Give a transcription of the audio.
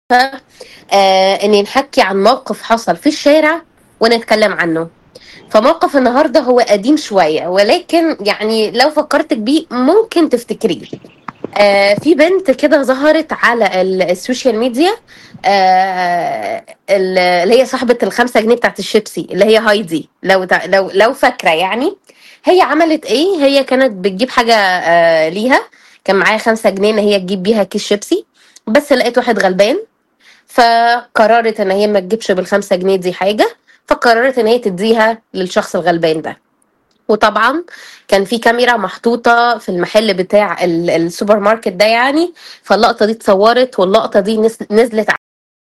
آه اني نحكي عن موقف حصل في الشارع ونتكلم عنه فموقف النهارده هو قديم شويه ولكن يعني لو فكرتك بيه ممكن تفتكريه آه في بنت كده ظهرت على ال- السوشيال ميديا آه ال- اللي هي صاحبة الخمسة جنيه بتاعت الشيبسي اللي هي هايدي لو تع- لو لو فاكرة يعني هي عملت ايه هي كانت بتجيب حاجة آه ليها كان معاها خمسة جنيه ان هي تجيب بيها كيس شيبسي بس لقيت واحد غلبان فقررت ان هي ما تجيبش بالخمسة جنيه دي حاجة فقررت ان هي تديها للشخص الغلبان ده وطبعا كان في كاميرا محطوطة في المحل بتاع ال- السوبر ماركت ده يعني فاللقطة دي اتصورت واللقطة دي نس- نزلت